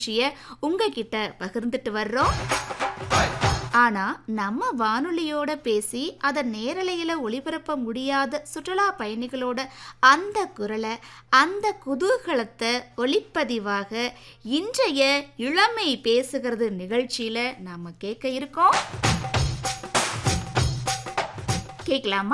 நிகழ்ச்சியை உங்ககிட்ட பகிர்ந்துட்டு வர்றோம் ஆனா நம்ம வானொலியோட பேசி அதை நேரலையில ஒளிபரப்ப முடியாத சுற்றுலா பயணிகளோட அந்த குரலை அந்த குதூகலத்தை ஒளிப்பதிவாக இன்றைய இளமை பேசுகிறது நிகழ்ச்சியில நாம கேட்க இருக்கோம் கேட்கலாமா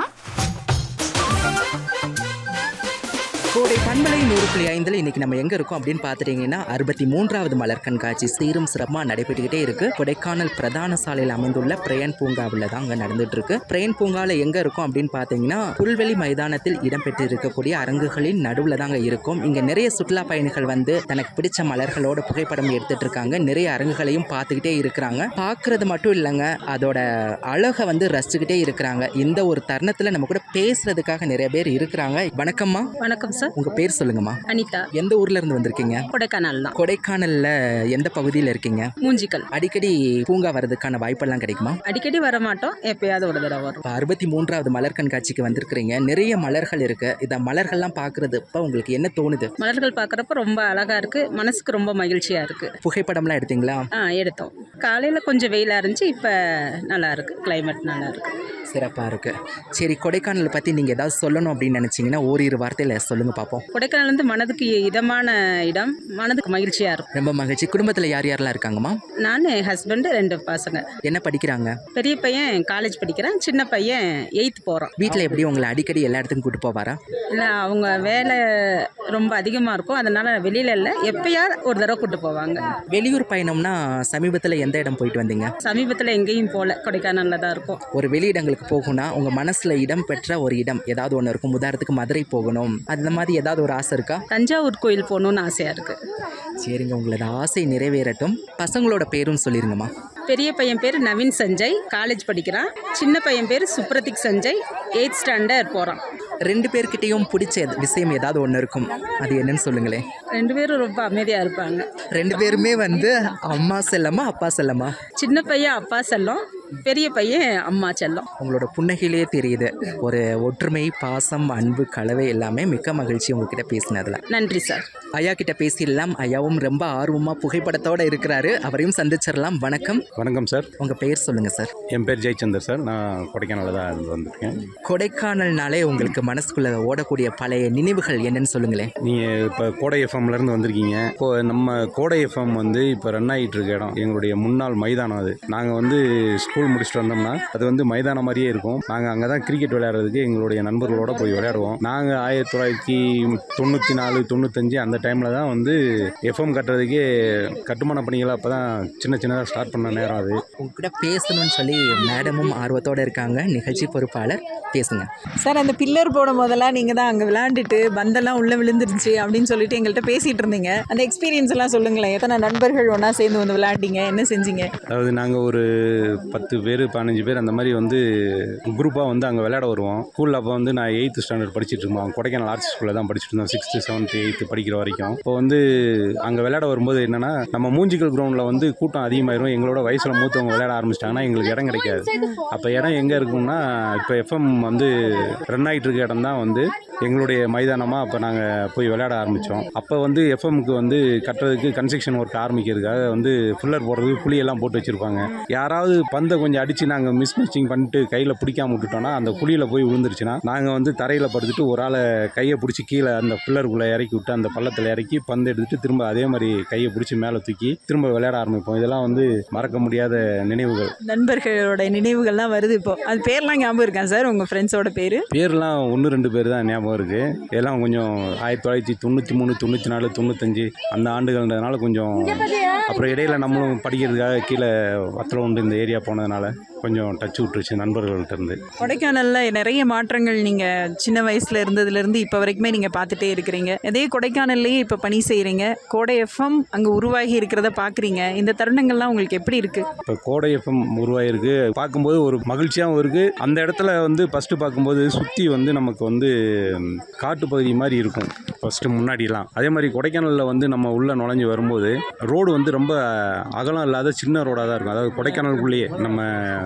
கோடை பண்பலை நூறு புள்ளி ஐந்தில் இன்னைக்கு நம்ம எங்க இருக்கோம் அப்படின்னு பார்த்துட்டீங்கன்னா அறுபத்தி மூன்றாவது மலர் கண்காட்சி சீரும் சிறப்பாக நடைபெற்றுக்கிட்டே இருக்கு கொடைக்கானல் பிரதான சாலையில் அமைந்துள்ள பிரயன் பூங்காவில் தான் அங்கே நடந்துட்டு இருக்கு பிரயன் பூங்காவில் எங்க இருக்கும் அப்படின்னு பார்த்தீங்கன்னா புல்வெளி மைதானத்தில் இடம்பெற்று இருக்கக்கூடிய அரங்குகளின் நடுவில் தாங்க இருக்கும் இங்க நிறைய சுற்றுலா பயணிகள் வந்து தனக்கு பிடிச்ச மலர்களோட புகைப்படம் எடுத்துட்டு இருக்காங்க நிறைய அரங்குகளையும் பார்த்துக்கிட்டே இருக்கிறாங்க பார்க்கறது மட்டும் இல்லைங்க அதோட அழகை வந்து ரசிச்சுக்கிட்டே இருக்கிறாங்க இந்த ஒரு தருணத்தில் நம்ம கூட பேசுறதுக்காக நிறைய பேர் இருக்கிறாங்க வணக்கம்மா வணக்கம் சார் உங்க பேர் சொல்லுங்கம்மா அனிதா எந்த ஊர்ல இருந்து வந்திருக்கீங்க கொடைக்கானல் தான் கொடைக்கானல்ல எந்த பகுதியில் இருக்கீங்க மூஞ்சிக்கல் அடிக்கடி பூங்கா வர்றதுக்கான வாய்ப்பெல்லாம் கிடைக்குமா அடிக்கடி வர மாட்டோம் எப்பயாவது ஒரு தடவை வரும் இப்போ அறுபத்தி மூன்றாவது மலர் கண்காட்சிக்கு வந்திருக்கிறீங்க நிறைய மலர்கள் இருக்கு இந்த மலர்கள்லாம் பார்க்கறது இப்போ உங்களுக்கு என்ன தோணுது மலர்கள் பார்க்குறப்ப ரொம்ப அழகா இருக்கு மனசுக்கு ரொம்ப மகிழ்ச்சியா இருக்கு புகைப்படம்லாம் எடுத்தீங்களா ஆ எடுத்தோம் காலையில் கொஞ்சம் வெயிலாக இருந்துச்சு இப்போ நல்லா இருக்கு climate நல்லா இருக்கு சிறப்பாக இருக்கு சரி கொடைக்கானலை பற்றி நீங்கள் ஏதாவது சொல்லணும் அப்படின்னு நினச்சிங்கன்னா ஓரிரு வார்த்தையில் சொல்லுங்க பார்ப்போம் கொடைக்கானல் வந்து மனதுக்கு இதமான இடம் மனதுக்கு மகிழ்ச்சியா இருக்கும் ரொம்ப மகிழ்ச்சி குடும்பத்தில் யார் யாரெல்லாம் இருக்காங்கம்மா நான் என் ஹஸ்பண்டு ரெண்டு பசங்க என்ன படிக்கிறாங்க பெரிய பையன் காலேஜ் படிக்கிறான் சின்ன பையன் எயித்து போகிறான் வீட்டில் எப்படி உங்களை அடிக்கடி எல்லா இடத்துக்கும் கூட்டு போவாரா இல்லை அவங்க வேலை ரொம்ப அதிகமாக இருக்கும் அதனால வெளியில இல்லை எப்பயாவது ஒரு தடவை கூட்டு போவாங்க வெளியூர் பயணம்னா சமீபத்தில் எந்த இடம் போயிட்டு வந்தீங்க சமீபத்தில் எங்கேயும் போகல கொடைக்கானலில் தான் இருக்கும் ஒரு வெளியிடங்களுக்கு போகணும்னா உங்கள் மனசில் இடம் பெற்ற ஒரு இடம் ஏதாவது ஒன்று இருக்கும் உதாரணத்துக்கு மதுரை போகணும் அந்த மாதிரி ஏதாவது ஒரு ஆசை இருக்கா தஞ்சாவூர் கோயில் போகணுன்னு ஆசையாக இருக்குது சரிங்க உங்களோட ஆசை நிறைவேறட்டும் பசங்களோட பேரும் சொல்லிருங்கம்மா பெரிய பையன் பேர் நவீன் சஞ்சய் காலேஜ் படிக்கிறான் சின்ன பையன் பேர் சுப்ரதிக் சஞ்சய் எயித் ஸ்டாண்டர்ட் போகிறான் ரெண்டு பேர்கிட்டயும் பிடிச்ச எது- விஷயம் ஏதாவது ஒன்று இருக்கும் அது என்னன்னு சொல்லுங்களேன் ரெண்டு பேரும் ரொம்ப அமைதியாக இருப்பாங்க ரெண்டு பேருமே வந்து அம்மா செல்லம்மா அப்பா செல்லம்மா சின்ன பையன் அப்பா செல்லம் பெரிய பையன் அம்மா செல்லம் உங்களோட புன்னகையிலே தெரியுது ஒரு ஒற்றுமை பாசம் அன்பு கலவை எல்லாமே மிக்க மகிழ்ச்சி உங்ககிட்ட பேசினதுல நன்றி சார் ஐயா கிட்ட பேசிடலாம் ஐயாவும் ரொம்ப ஆர்வமா புகைப்படத்தோட இருக்கிறாரு அவரையும் சந்திச்சிடலாம் வணக்கம் வணக்கம் சார் உங்க பேர் சொல்லுங்க சார் என் பேர் ஜெயச்சந்தர் சார் நான் கொடைக்கானலில் தான் இருந்து வந்திருக்கேன் கொடைக்கானல்னாலே உங்களுக்கு மனசுக்குள்ள ஓடக்கூடிய பழைய நினைவுகள் என்னன்னு சொல்லுங்களேன் நீங்கள் இப்போ கோடை எஃப்எம்லேருந்து வந்திருக்கீங்க இப்போ நம்ம கோடை எஃப்எம் வந்து இப்போ ரன் ஆகிட்டு இருக்க இடம் எங்களுடைய முன்னாள் மைதானம் அது நாங்கள் வந்து ஸ்கூல் முடிச்சுட்டு வந்தோம்னா அது வந்து மைதானம் மாதிரியே இருக்கும் நாங்கள் அங்கே தான் கிரிக்கெட் விளையாடுறதுக்கு எங்களுடைய நண்பர்களோட போய் விளையாடுவோம் நாங்கள் ஆயிரத்தி தொள்ளாயிரத்தி தொண்ணூற்றி நாலு தொண்ணூத்தஞ்சு அந்த டைமில் தான் வந்து எஃப்எம் கட்டுறதுக்கே கட்டுமான பணிகளை அப்போ தான் சின்ன சின்னதாக ஸ்டார்ட் பண்ண நேரம் அது உங்ககிட்ட பேசணும்னு சொல்லி மேடமும் ஆர்வத்தோட இருக்காங்க நிகழ்ச்சி பொறுப்பாளர் பேசுங்க சார் அந்த பில்லர் போடும் போதெல்லாம் நீங்கள் தான் அங்கே விளையாண்டுட்டு பந்தெல்லாம் உள்ளே விழுந்துருச்சு அப்படின்னு சொல்லிட்டு எங்கள்கிட்ட பேசிகிட்டு இருந்தீங்க அந்த எக்ஸ்பீரியன்ஸ் எல்லாம் சொல்லுங்களேன் எத்தனை நண்பர்கள் ஒன்றா சேர்ந்து வந்து விளையாண்டீங்க என்ன செஞ்சீங்க அதாவது நாங்கள் ஒரு பத்து பேர் பதினஞ்சு பேர் அந்த மாதிரி வந்து குரூப்பாக வந்து அங்கே விளையாட வருவோம் ஸ்கூலில் அப்போ வந்து நான் எயித்து ஸ்டாண்டர்ட் படிச்சுட்டு இருந்தோம் கொடைக்கானல் ஆர்ட்ஸ் ஸ்கூலில் தான் படிச்சுட்டு இருந்தோம் சிக்ஸ்த்து செவன்த்து எயித்து படிக்கிற வரைக்கும் இப்போ வந்து அங்கே விளையாட வரும்போது என்னென்னா நம்ம மூஞ்சிக்கல் கிரவுண்டில் வந்து கூட்டம் அதிகமாயிரும் எங்களோட வயசில் மூத்தவங்க விளையாட ஆரம்பிச்சிட்டாங்கன்னா எங்களுக்கு இடம் கிடைக்காது அப்போ இடம் எங்கே இருக்கும்னா இப்போ எஃப்எம் வந்து ரன் ஆகிட்டு இருக்க இடம் தான் வந்து எங்களுடைய மைதானமாக அப்போ நாங்கள் போய் விளையாட ஆரம்பித்தோம் அப்போ வந்து எஃப்எம்க்கு வந்து கட்டுறதுக்கு கன்ஸ்ட்ரக்ஷன் ஒர்க் ஆரம்பிக்கிறதுக்காக வந்து ஃபுல்லர் போடுறதுக்கு குழியெல்லாம் போட்டு வச்சுருப்பாங்க யாராவது பந்தை கொஞ்சம் அடித்து நாங்கள் மிஸ் மேட்சிங் பண்ணிட்டு கையில் பிடிக்காம விட்டுட்டோம்னா அந்த குழியில் போய் விழுந்துருச்சுன்னா நாங்கள் வந்து தரையில் படுத்துட்டு ஒரு ஆளை கையை பிடிச்சி கீழே அந்த பில்லருக்குள்ளே இறக்கி விட்டு அந்த பள்ளத்தில் இறக்கி பந்து எடுத்துட்டு திரும்ப அதே மாதிரி கையை பிடிச்சி மேலே தூக்கி திரும்ப விளையாட ஆரம்பிப்போம் இதெல்லாம் வந்து மறக்க முடியாத நினைவுகள் நண்பர்களோட நினைவுகள்லாம் வருது இப்போ அது பேர்லாம் ஞாபகம் இருக்கா சார் உங்கள் ஃப்ரெண்ட்ஸோட பேர் பேர்லாம் ஒன்று ரெண்டு பேர் தான் ஞாபகம் இருக்குது எல்லாம் கொஞ்சம் ஆயிரத்தி தொள்ளாயிரத்தி தொண்ணூற்றி மூணு தொண்ணூற்றி நாலு தொண்ணூத்தஞ்சு அந்த ஆண்டுகள்ன்றதுனால கொஞ்சம் அப்புறம் இடையில நம்மளும் படிக்கிறதுக்காக கீழே வத்தல உண்டு இந்த ஏரியா போனதுனால கொஞ்சம் டச் விட்டுருச்சு நண்பர்கள்ட்ட இருந்து கொடைக்கானலில் நிறைய மாற்றங்கள் நீங்கள் சின்ன வயசில் இருந்ததுலேருந்து இப்போ வரைக்குமே நீங்கள் பார்த்துட்டே இருக்கிறீங்க அதே கொடைக்கானல்லையே இப்போ பணி செய்கிறீங்க கோடை எஃப்எம் அங்கே உருவாகி இருக்கிறத பார்க்குறீங்க இந்த தருணங்கள்லாம் உங்களுக்கு எப்படி இருக்குது இப்போ கோடை எஃப்எம் உருவாயிருக்கு பார்க்கும்போது ஒரு மகிழ்ச்சியாகவும் இருக்குது அந்த இடத்துல வந்து ஃபஸ்ட்டு பார்க்கும்போது சுற்றி வந்து நமக்கு வந்து ம், காட்டுப்பகுதி மாதிரி இருக்கும் ஃபஸ்ட்டு முன்னாடிலாம் அதே மாதிரி கொடைக்கானலில் வந்து நம்ம உள்ளே நுழைஞ்சு வரும்போது ரோடு வந்து ரொம்ப அகலம் இல்லாத சின்ன ரோடாக தான் இருக்கும் அதாவது கொடைக்கானலுக்குள்ளேயே நம்ம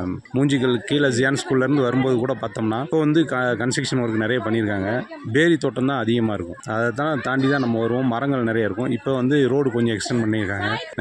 மூஞ்சிகள் கீழே ஜியான் ஸ்கூல்லேருந்து வரும்போது கூட பார்த்தோம்னா இப்போ வந்து க கன்ஸ்ட்ரக்ஷன் ஒர்க் நிறைய பண்ணியிருக்காங்க பேரி தோட்டம் தான் அதிகமாக இருக்கும் அதை தான் தாண்டி தான் நம்ம வருவோம் மரங்கள் நிறைய இருக்கும் இப்போ வந்து ரோடு கொஞ்சம் எக்ஸ்டெண்ட் பண்ணியிருக்காங்க